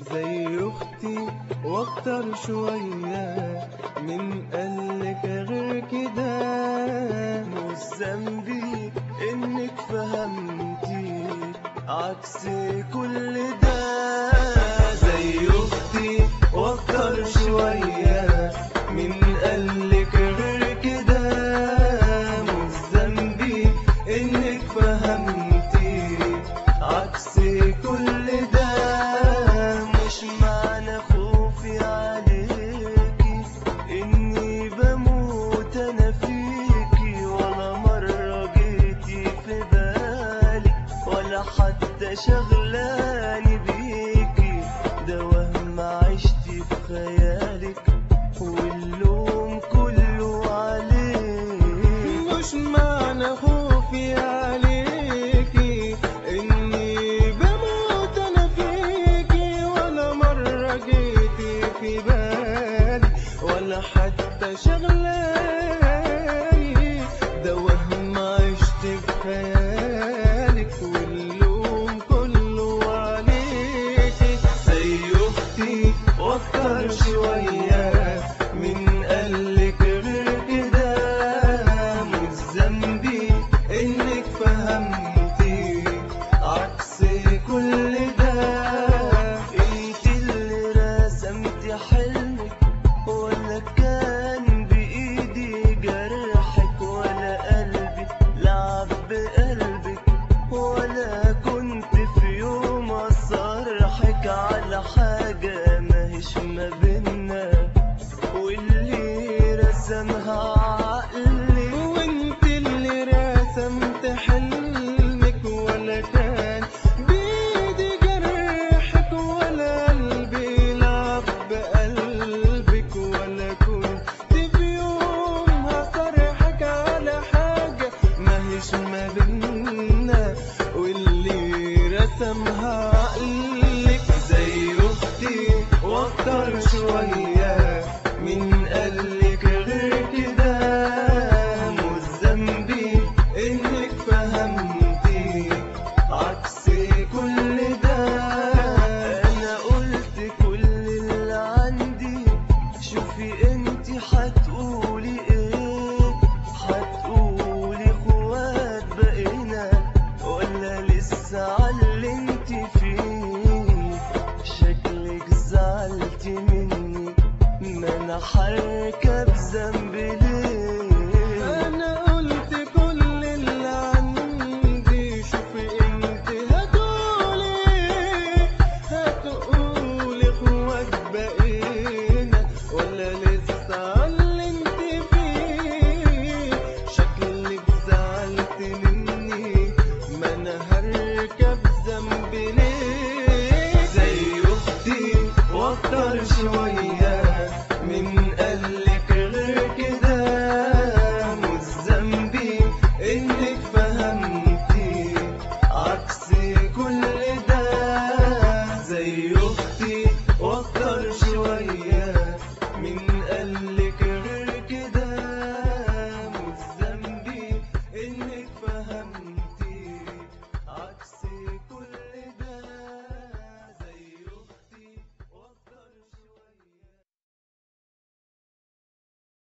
زي اختي واكتر شوية من قالك غير كده مش ذنبي انك فهمتي عكس كل ده زي اختي واكتر شوية من قالك غير كده مش ذنبي انك فهمتي عكس كل ده مش معنى خوفي عليكي اني بموت انا فيكي ولا مرة جيتي في بالي ولا حتى شغلاني بيكي ده وهم عشتي في خيالك واللوم كله عليك مش معنى خوفي عليكي اني بموت انا فيكي ولا مرة جيتي في بالي ولا حتى شغلاني ده وهم عشت في خيالك واللوم كله عليكي زي اختي واكتر شوية من قالك غير كده مش ذنبي انك فهمتي عكس كل ده انت اللي رسمتي حلمك ولا كان بايدي جرحك ولا قلبي لعب بقلبك ولا كنت في يوم اصرحك على حاجة ماهيش ما بينا واللي رسمها عقلي وانت اللي رسمت حلمك ولا كان بيدي جرحك ولا قلبي لعب بقلبك ولا كنت في يوم هصرحك على حاجة ماهيش ما بينا واللي رسمها عقلك زي اختي واكتر شوية من قالك غير كده مش ذنبي انك فهمتي عكس كل ده انا قلت كل اللي عندي شوفي انتي هتقولي ايه هتقولي اخوات بقينا ولا لسه على انتي فيه شكلك زعلتي مني ما انا هركب ذنب ليه انا قلت كل اللي عندي شوفي انت هتقولي هتقولي اخوات بقينا ولا لسه على انت فيه شكلك زعلت مني ما انا هركب